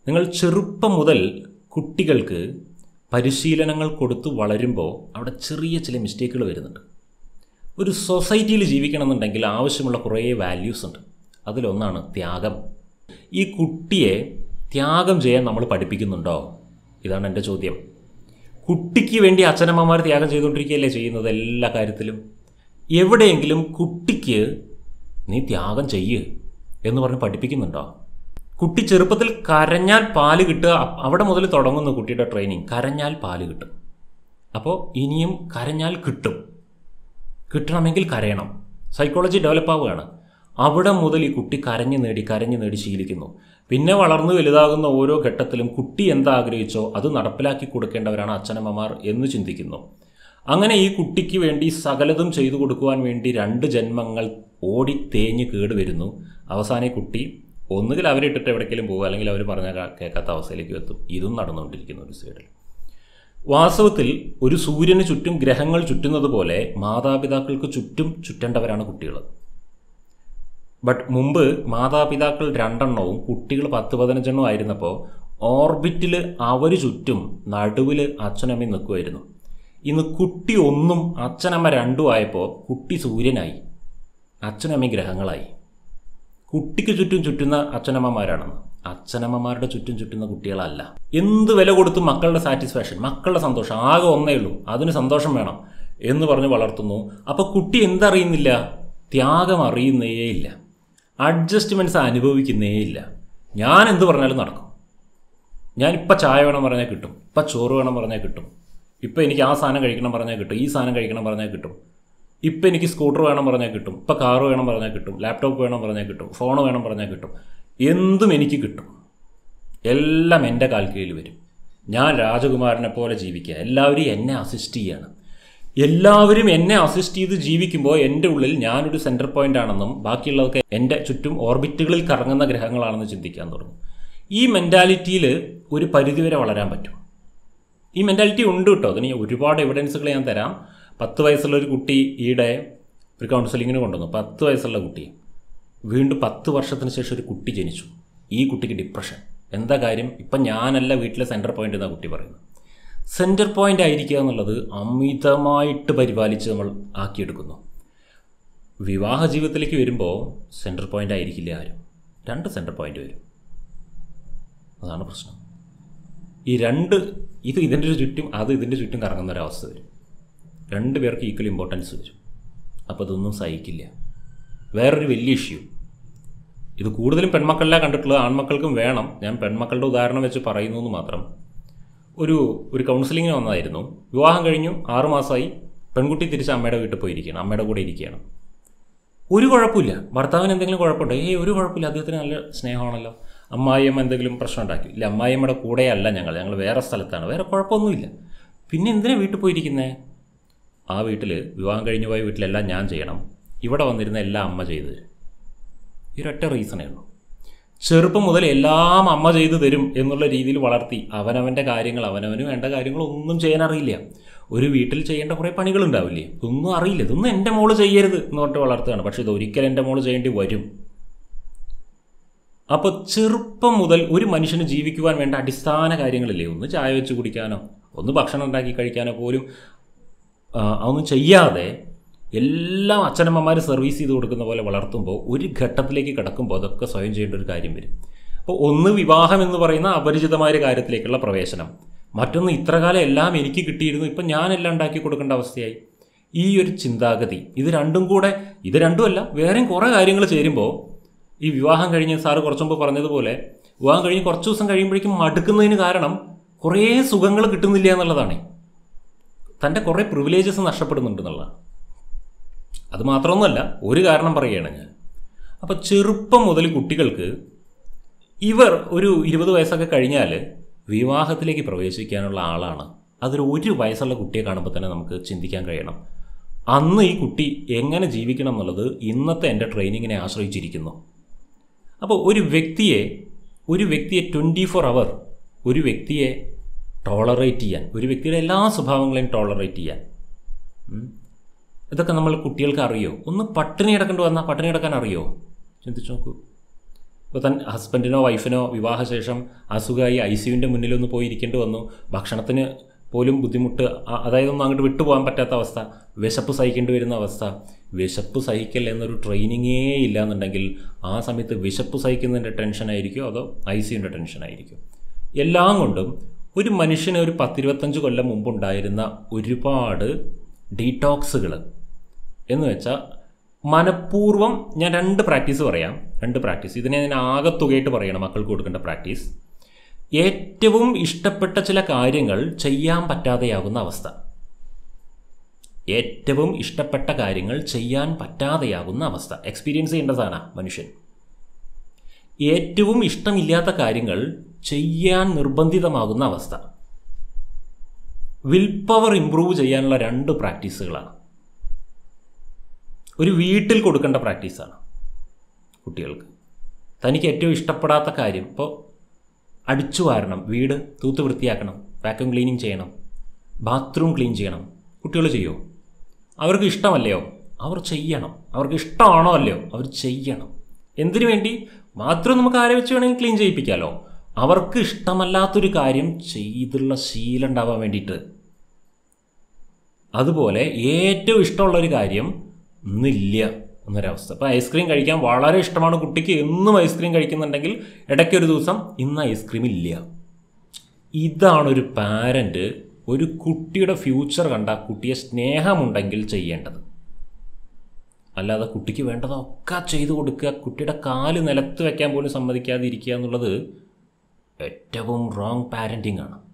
നിങ്ങൾ ചെറുപ്പം മുതൽ കുട്ടികൾക്ക് പരിശീലനങ്ങൾ കൊടുത്ത് വളരുമ്പോൾ അവിടെ ചെറിയ ചില മിസ്റ്റേക്കുകൾ വരുന്നുണ്ട് ഒരു സൊസൈറ്റിയിൽ ജീവിക്കണമെന്നുണ്ടെങ്കിൽ ആവശ്യമുള്ള കുറേ വാല്യൂസ് ഉണ്ട് അതിലൊന്നാണ് ത്യാഗം ഈ കുട്ടിയെ ത്യാഗം ചെയ്യാൻ നമ്മൾ പഠിപ്പിക്കുന്നുണ്ടോ ഇതാണ് എൻ്റെ ചോദ്യം കുട്ടിക്ക് വേണ്ടി അച്ഛനമ്മമാർ ത്യാഗം ചെയ്തുകൊണ്ടിരിക്കുകയല്ലേ ചെയ്യുന്നത് എല്ലാ കാര്യത്തിലും എവിടെയെങ്കിലും കുട്ടിക്ക് നീ ത്യാഗം ചെയ്യ് എന്ന് പറഞ്ഞ് പഠിപ്പിക്കുന്നുണ്ടോ കുട്ടി ചെറുപ്പത്തിൽ കരഞ്ഞാൽ പാല് കിട്ടുക അവിടെ മുതൽ തുടങ്ങുന്നു കുട്ടിയുടെ ട്രെയിനിങ് കരഞ്ഞാൽ പാല് കിട്ടും അപ്പോൾ ഇനിയും കരഞ്ഞാൽ കിട്ടും കിട്ടണമെങ്കിൽ കരയണം സൈക്കോളജി ഡെവലപ്പ് ആവുകയാണ് അവിടെ മുതൽ ഈ കുട്ടി കരഞ്ഞു നേടി കരഞ്ഞു നേടി ശീലിക്കുന്നു പിന്നെ വളർന്നു വലുതാകുന്ന ഓരോ ഘട്ടത്തിലും കുട്ടി എന്താ ആഗ്രഹിച്ചോ അത് നടപ്പിലാക്കി കൊടുക്കേണ്ടവരാണ് അച്ഛനമ്മമാർ എന്ന് ചിന്തിക്കുന്നു അങ്ങനെ ഈ കുട്ടിക്ക് വേണ്ടി സകലതും ചെയ്തു കൊടുക്കുവാൻ വേണ്ടി രണ്ട് ജന്മങ്ങൾ ഓടി തേഞ്ഞ് കേട് വരുന്നു അവസാനം ഈ കുട്ടി ഒന്നുകിൽ അവരിട്ടിട്ട് എവിടേക്കെങ്കിലും പോകുക അല്ലെങ്കിൽ അവർ പറഞ്ഞാൽ കേൾക്കാത്ത അവസ്ഥയിലേക്ക് എത്തും ഇതും നടന്നുകൊണ്ടിരിക്കുന്നു ഒരു സൈഡിൽ വാസ്തവത്തിൽ ഒരു സൂര്യന് ചുറ്റും ഗ്രഹങ്ങൾ ചുറ്റുന്നത് പോലെ മാതാപിതാക്കൾക്ക് ചുറ്റും ചുറ്റേണ്ടവരാണ് കുട്ടികൾ ബട്ട് മുമ്പ് മാതാപിതാക്കൾ രണ്ടെണ്ണവും കുട്ടികൾ പത്ത് പതിനഞ്ചെണ്ണവും ആയിരുന്നപ്പോൾ ഓർബിറ്റിൽ അവർ ചുറ്റും നടുവിൽ അച്ഛനമ്മയും നിൽക്കുമായിരുന്നു ഇന്ന് കുട്ടി ഒന്നും അച്ഛനമ്മ രണ്ടും ആയപ്പോൾ കുട്ടി സൂര്യനായി അച്ഛനമ്മയും ഗ്രഹങ്ങളായി കുട്ടിക്ക് ചുറ്റും ചുറ്റുന്ന അച്ഛനമ്മമാരാണെന്ന് അച്ഛനമ്മമാരുടെ ചുറ്റും ചുറ്റുന്ന കുട്ടികളല്ല എന്ത് വില കൊടുത്തും മക്കളുടെ സാറ്റിസ്ഫാക്ഷൻ മക്കളുടെ സന്തോഷം ആകെ ഒന്നേ ഉള്ളൂ അതിന് സന്തോഷം വേണം എന്ന് പറഞ്ഞ് വളർത്തുന്നു അപ്പോൾ കുട്ടി എന്തറിയുന്നില്ല ത്യാഗം അറിയുന്നേ ഇല്ല അഡ്ജസ്റ്റ്മെൻറ്റ്സ് അനുഭവിക്കുന്നേ ഇല്ല ഞാൻ എന്ത് പറഞ്ഞാലും നടക്കും ഞാൻ ഇപ്പം ചായ വേണം പറഞ്ഞാൽ കിട്ടും ഇപ്പം ചോറ് വേണം പറഞ്ഞാൽ കിട്ടും ഇപ്പം എനിക്ക് ആ സാധനം കഴിക്കണം പറഞ്ഞാൽ കിട്ടും ഈ സാധനം കഴിക്കണം പറഞ്ഞാൽ കിട്ടും ഇപ്പം എനിക്ക് സ്കൂട്ടർ വേണം പറഞ്ഞാൽ കിട്ടും ഇപ്പം കാറ് വേണം പറഞ്ഞാൽ കിട്ടും ലാപ്ടോപ്പ് വേണം പറഞ്ഞാൽ കിട്ടും ഫോൺ വേണം പറഞ്ഞാൽ കിട്ടും എന്തും എനിക്ക് കിട്ടും എല്ലാം എൻ്റെ കാൽക്കീഴിൽ വരും ഞാൻ രാജകുമാരനെ പോലെ ജീവിക്കുക എല്ലാവരും എന്നെ അസിസ്റ്റ് ചെയ്യാണ് എല്ലാവരും എന്നെ അസിസ്റ്റ് ചെയ്ത് ജീവിക്കുമ്പോൾ എൻ്റെ ഉള്ളിൽ ഞാനൊരു സെൻറ്റർ പോയിന്റ് ആണെന്നും ബാക്കിയുള്ളതൊക്കെ എൻ്റെ ചുറ്റും ഓർബിറ്റുകളിൽ കറങ്ങുന്ന ഗ്രഹങ്ങളാണെന്ന് ചിന്തിക്കാൻ തുടങ്ങും ഈ മെൻറ്റാലിറ്റിയിൽ ഒരു പരിധിവരെ വളരാൻ പറ്റും ഈ മെൻറ്റാലിറ്റി ഉണ്ട് കേട്ടോ അതിന് ഒരുപാട് എവിഡൻസുകൾ ഞാൻ തരാം പത്ത് വയസ്സുള്ള ഒരു കുട്ടി ഈയിടെ ഒരു കൗൺസിലിങ്ങിന് കൊണ്ടുവന്നു പത്ത് വയസ്സുള്ള കുട്ടി വീണ്ടും പത്ത് വർഷത്തിന് ശേഷം ഒരു കുട്ടി ജനിച്ചു ഈ കുട്ടിക്ക് ഡിപ്രഷൻ എന്താ കാര്യം ഇപ്പം ഞാനല്ല വീട്ടിലെ സെൻറ്റർ പോയിന്റ് എന്നാണ് കുട്ടി പറയുന്നത് സെൻറ്റർ പോയിന്റ് ആയിരിക്കുക എന്നുള്ളത് അമിതമായിട്ട് പരിപാലിച്ച് നമ്മൾ ആക്കിയെടുക്കുന്നു വിവാഹ ജീവിതത്തിലേക്ക് വരുമ്പോൾ സെൻറ്റർ പോയിന്റ് ആയിരിക്കില്ല ആരും രണ്ട് സെൻറ്റർ പോയിന്റ് വരും അതാണ് പ്രശ്നം ഈ രണ്ട് ഇത് ഇതിൻ്റെ ഒരു ചുറ്റും അത് ഇതിൻ്റെ ചുറ്റും കറങ്ങുന്ന ഒരവസ്ഥ വരും രണ്ട് പേർക്ക് ഈക്വൽ ഇമ്പോർട്ടൻസ് വരും അപ്പോൾ അതൊന്നും സഹിക്കില്ല വേറൊരു വലിയ ഇഷ്യൂ ഇത് കൂടുതലും പെൺമക്കളിലെ കണ്ടിട്ടുള്ളത് ആൺമക്കൾക്കും വേണം ഞാൻ പെൺമക്കളുടെ ഉദാഹരണം വെച്ച് പറയുന്നു എന്ന് മാത്രം ഒരു ഒരു കൗൺസിലിങ്ങിന് വന്നതായിരുന്നു വിവാഹം കഴിഞ്ഞു ആറുമാസമായി പെൺകുട്ടി തിരിച്ച് അമ്മയുടെ വീട്ടിൽ പോയിരിക്കുകയാണ് അമ്മയുടെ കൂടെ ഇരിക്കുകയാണ് ഒരു കുഴപ്പമില്ല ഭർത്താവിന് എന്തെങ്കിലും കുഴപ്പമുണ്ടോ ഏയ് ഒരു കുഴപ്പമില്ല അദ്ദേഹത്തിന് നല്ല സ്നേഹമാണല്ലോ അമ്മായിയമ്മ എന്തെങ്കിലും പ്രശ്നം ഉണ്ടാക്കി ഇല്ല അമ്മായിയമ്മയുടെ കൂടെയല്ല ഞങ്ങൾ ഞങ്ങൾ വേറെ സ്ഥലത്താണ് വേറെ കുഴപ്പമൊന്നുമില്ല പിന്നെ എന്തിനാ വീട്ടിൽ പോയിരിക്കുന്നേ ആ വീട്ടിൽ വിവാഹം കഴിഞ്ഞു പോയ വീട്ടിലെല്ലാം ഞാൻ ചെയ്യണം ഇവിടെ വന്നിരുന്ന എല്ലാം അമ്മ ചെയ്തു തരും ഈ ഒരൊറ്റ റീസണേ ഉള്ളൂ ചെറുപ്പം മുതൽ എല്ലാം അമ്മ ചെയ്തു തരും എന്നുള്ള രീതിയിൽ വളർത്തി അവനവൻ്റെ കാര്യങ്ങൾ അവനവന് വേണ്ട കാര്യങ്ങൾ ഒന്നും ചെയ്യാൻ അറിയില്ല ഒരു വീട്ടിൽ ചെയ്യേണ്ട കുറേ പണികളുണ്ടാവില്ലേ ഇതൊന്നും അറിയില്ല ഇതൊന്നും എൻ്റെ മോള് ചെയ്യരുത് എന്ന് പറഞ്ഞിട്ട് വളർത്തുകയാണ് പക്ഷേ ഇത് ഒരിക്കലും എൻ്റെ മോള് ചെയ്യേണ്ടി വരും അപ്പോൾ ചെറുപ്പം മുതൽ ഒരു മനുഷ്യന് ജീവിക്കുവാൻ വേണ്ട അടിസ്ഥാന കാര്യങ്ങളില്ലേ ഒന്ന് ചായ വെച്ച് കുടിക്കാനോ ഒന്ന് ഭക്ഷണം ഉണ്ടാക്കി കഴിക്കാനോ പോലും ആ, അതൊന്നും ചെയ്യാതെ എല്ലാം അച്ഛനമ്മമാർ സർവീസ് ചെയ്ത് കൊടുക്കുന്ന പോലെ വളർത്തുമ്പോൾ ഒരു ഘട്ടത്തിലേക്ക് കിടക്കുമ്പോൾ അതൊക്കെ സ്വയം ചെയ്യേണ്ട ഒരു കാര്യം വരും അപ്പോൾ ഒന്ന് വിവാഹം എന്ന് പറയുന്ന അപരിചിതമായ ഒരു കാര്യത്തിലേക്കുള്ള പ്രവേശനം മറ്റൊന്ന് ഇത്രകാലം എല്ലാം എനിക്ക് കിട്ടിയിരുന്നു ഇപ്പം ഞാനെല്ലാം ഉണ്ടാക്കി കൊടുക്കേണ്ട അവസ്ഥയായി ഈ ഒരു ചിന്താഗതി ഇത് രണ്ടും കൂടെ ഇത് രണ്ടുമല്ല വേറെയും കുറേ കാര്യങ്ങൾ ചേരുമ്പോൾ ഈ വിവാഹം കഴിഞ്ഞ് സാറ് കുറച്ചു മുമ്പ് പറഞ്ഞതുപോലെ വിവാഹം കഴിഞ്ഞ് കുറച്ച് ദിവസം കഴിയുമ്പോഴേക്കും മടുക്കുന്നതിന് കാരണം കുറേ സുഖങ്ങൾ കിട്ടുന്നില്ല എന്നുള്ളതാണ് തൻ്റെ കുറേ പ്രിവിലേജസ് നഷ്ടപ്പെടുന്നുണ്ട് എന്നുള്ളതാണ് അത് മാത്രമൊന്നുമല്ല ഒരു കാരണം പറയുകയാണ് ഞാൻ അപ്പോൾ ചെറുപ്പം മുതൽ കുട്ടികൾക്ക് ഇവർ ഒരു ഇരുപത് വയസ്സൊക്കെ കഴിഞ്ഞാൽ വിവാഹത്തിലേക്ക് പ്രവേശിക്കാനുള്ള ആളാണ് അതൊരു ഒരു വയസ്സുള്ള കുട്ടിയെ കാണുമ്പോൾ തന്നെ നമുക്ക് ചിന്തിക്കാൻ കഴിയണം അന്ന് ഈ കുട്ടി എങ്ങനെ ജീവിക്കണം എന്നുള്ളത് ഇന്നത്തെ എൻ്റെ ട്രെയിനിങ്ങിനെ ആശ്രയിച്ചിരിക്കുന്നു അപ്പോൾ ഒരു വ്യക്തിയെ ഒരു വ്യക്തിയെ ട്വൻറ്റി ഫോർ അവർ ഒരു വ്യക്തിയെ ടോളറേറ്റ് ചെയ്യാൻ ഒരു വ്യക്തിയുടെ എല്ലാ സ്വഭാവങ്ങളെയും ടോളറേറ്റ് ചെയ്യാൻ ഉം. ഇതൊക്കെ നമ്മൾ കുട്ടികൾക്ക് അറിയോ ഒന്ന് പട്ടിണി കിടക്കേണ്ടി വന്നാൽ പട്ടിണി കിടക്കാൻ അറിയോ ചിന്തിച്ചു നോക്കൂ ഇപ്പോൾ തൻ ഹസ്ബൻഡിനോ വൈഫിനോ വിവാഹശേഷം അസുഖമായി ഐ സിയുവിൻ്റെ മുന്നിലൊന്ന് പോയി ഇരിക്കേണ്ടി വന്നു ഭക്ഷണത്തിന് പോലും ബുദ്ധിമുട്ട് അ- അതായത് ഒന്നും അങ്ങോട്ട് വിട്ടുപോകാൻ പറ്റാത്ത അവസ്ഥ വിശപ്പ് സഹിക്കേണ്ടി വരുന്ന അവസ്ഥ വിശപ്പ് സഹിക്കൽ എന്നൊരു ട്രെയിനിങ്ങേ ഇല്ല എന്നുണ്ടെങ്കിൽ ആ സമയത്ത് വിശപ്പ് സഹിക്കുന്നതിൻ്റെ ടെൻഷനായിരിക്കും അതോ ഐ സിയുൻ്റെ ടെൻഷനായിരിക്കും എല്ലാം കൊണ്ടും ഒരു മനുഷ്യന് ഒരു പത്തിരുപത്തഞ്ച് കൊല്ലം മുമ്പുണ്ടായിരുന്ന ഒരുപാട് ഡീറ്റോക്സുകൾ എന്ന് വെച്ചാൽ മനഃപൂർവ്വം ഞാൻ രണ്ട് പ്രാക്ടീസ് പറയാം രണ്ട് പ്രാക്ടീസ് ഇതിനെ ഞാൻ ആകത്തുകയായിട്ട് പറയണം മക്കൾക്ക് കൊടുക്കേണ്ട പ്രാക്ടീസ് ഏറ്റവും ഇഷ്ടപ്പെട്ട ചില കാര്യങ്ങൾ ചെയ്യാൻ പറ്റാതെയാകുന്ന അവസ്ഥ ഏറ്റവും ഇഷ്ടപ്പെട്ട കാര്യങ്ങൾ ചെയ്യാൻ പറ്റാതെയാകുന്ന അവസ്ഥ എക്സ്പീരിയൻസ് ചെയ്യേണ്ട സാധന മനുഷ്യൻ ഏറ്റവും ഇഷ്ടമില്ലാത്ത കാര്യങ്ങൾ ചെയ്യാൻ നിർബന്ധിതമാകുന്ന അവസ്ഥ വിൽ പവർ ഇമ്പ്രൂവ് ചെയ്യാനുള്ള രണ്ട് പ്രാക്ടീസുകളാണ് ഒരു വീട്ടിൽ കൊടുക്കേണ്ട പ്രാക്ടീസാണ് കുട്ടികൾക്ക് തനിക്ക് ഏറ്റവും ഇഷ്ടപ്പെടാത്ത കാര്യം ഇപ്പോൾ അടിച്ചു വാരണം വീട് തൂത്ത് വൃത്തിയാക്കണം വാക്യൂം ക്ലീനിങ് ചെയ്യണം ബാത്റൂം ക്ലീൻ ചെയ്യണം കുട്ടികൾ ചെയ്യുമോ അവർക്ക് ഇഷ്ടമല്ലയോ അവർ ചെയ്യണം അവർക്ക് ഇഷ്ടമാണോ അല്ലയോ അവർ ചെയ്യണം എന്തിനു വേണ്ടി ബാത്റൂം നമുക്ക് ആരെ വെച്ച് വേണമെങ്കിൽ ക്ലീൻ ചെയ്യിപ്പിക്കാമല്ലോ അവർക്ക് ഇഷ്ടമല്ലാത്തൊരു കാര്യം ചെയ്തുള്ള ശീലം ഉണ്ടാവാൻ വേണ്ടിയിട്ട് അതുപോലെ ഏറ്റവും ഇഷ്ടമുള്ള ഒരു കാര്യം ഇന്നില്ല എന്നൊരവസ്ഥ ഇപ്പോൾ ഐസ്ക്രീം കഴിക്കാൻ വളരെ ഇഷ്ടമാണ് കുട്ടിക്ക് എന്നും ഐസ്ക്രീം കഴിക്കുന്നുണ്ടെങ്കിൽ ഇടയ്ക്കൊരു ദിവസം ഇന്ന് ഐസ്ക്രീം ഇല്ല ഇതാണ് ഒരു പാരൻ്റ് ഒരു കുട്ടിയുടെ ഫ്യൂച്ചർ കണ്ട കുട്ടിയെ സ്നേഹമുണ്ടെങ്കിൽ ചെയ്യേണ്ടത് അല്ലാതെ കുട്ടിക്ക് വേണ്ടതൊക്കെ ചെയ്തു കൊടുക്കുക കുട്ടിയുടെ കാല് നിലത്ത് വെക്കാൻ പോലും സമ്മതിക്കാതെ ഇരിക്കുക എന്നുള്ളത് ഏറ്റവും റോങ് പാരൻറ്റിങ് ആണ്